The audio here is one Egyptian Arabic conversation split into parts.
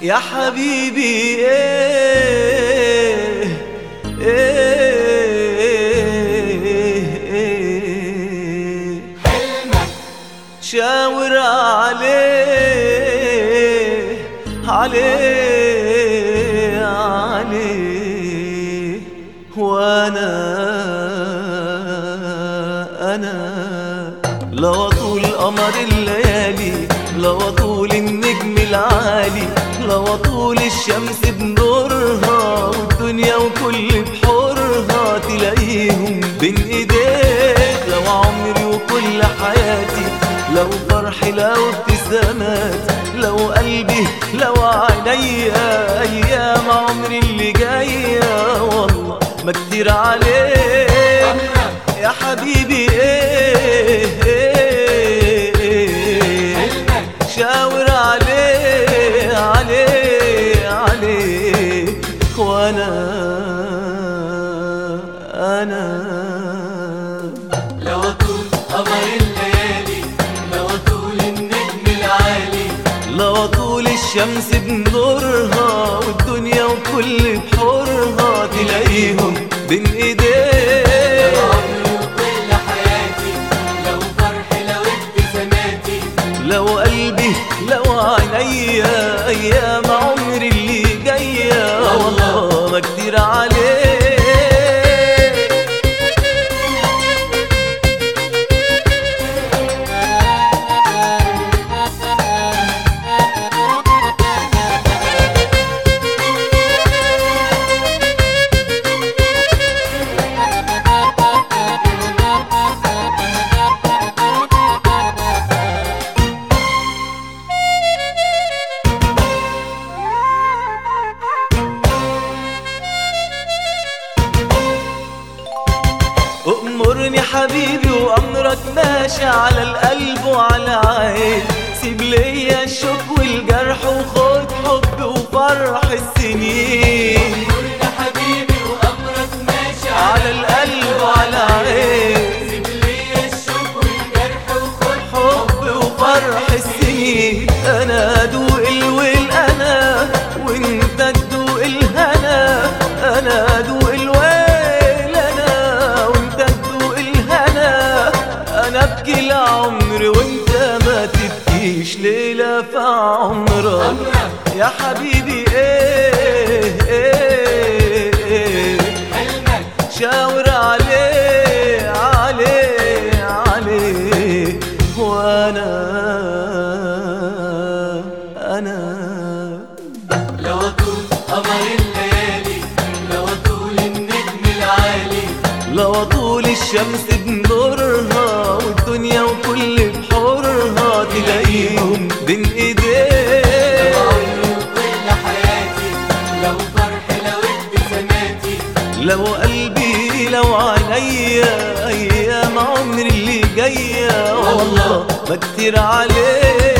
يا حبيبي ايه ايه ايه حلمك شاور عليه عليه عليه وانا انا لو طول قمر الليالي لو طول النجم العالي لو طول الشمس بنورها والدنيا وكل بحورها تلاقيهم بين ايديك لو عمري وكل حياتي لو فرحي لو ابتسامات لو قلبي لو عينيا ايام عمري اللي جايه والله ما كتير عليك عمرك يا حبيبي ايه ايه ايه حلمك شاور عليه عليه عليه وانا انا لو طول قمر الليالي لو طول النجم العالي لو طول الشمس بنورها والدنيا وكل بحورها تلاقيهم بين ايديك عمري وكل حياتي لو فرحي لو ابتساماتي لو قلبي لو عينيا ايام عمري اللي جايه والله ما كتير عليك أمرني حبيبي وأمرك ماشي على القلب وعلى عين سيب ليا الشوق والجرح وخد حب وفرح السنين يا حبيبي وامرك ماشي على القلب وعلى عين سيب لي الشوق والجرح وخد حب وفرح السنين أنا أدوق الويل أنا وأنت تدوق الهنا أنا أدوق الويل أنا وأنت تدوق الهنا أنا أبكي العمر وأنت ما تبكيش ليلة في عمرك عمرك يا حبيبي إيه إيه إيه حلمك شاور عليه عليه عليه وانا انا لو طول قمر الليالي لو طول النجم العالي لو طول الشمس بنورها والدنيا وكل بحورها تلاقيهم بين ايديك عمري وكل حياتي لو فرحي لو ابتساماتي لو قلبي لو عينيا ايام عمري اللي جايه والله ما كتير عليك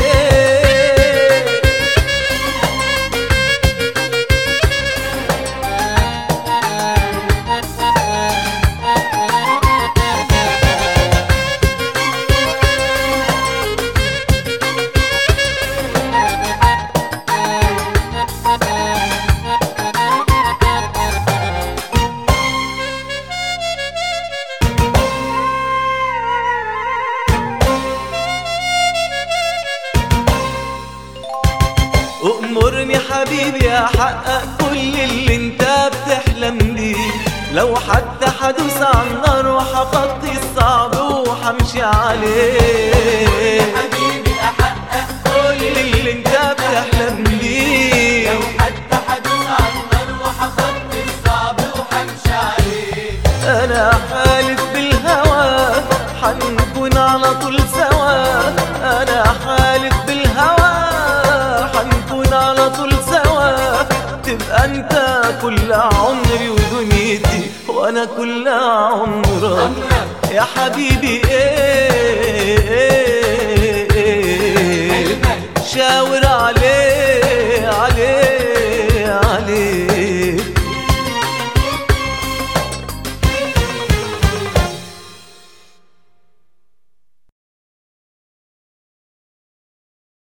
أمرني حبيبي أحقق كل اللي انت بتحلم بيه لو حتى حدوس على النار وحخطي الصعب وحمشي عليه حبيبي احقق كل اللي انت بتحلم بيه لو حتى حدوث عن النار وحخطي الصعب وحمشي عليه أنا حالف بالهوى حنكون على طول سوا أنا حالف بالهوى حنكون على طول سوا تبقى أنت كل عمري ودنيتي وأنا كل عمرك عمرك يا حبيبي إيه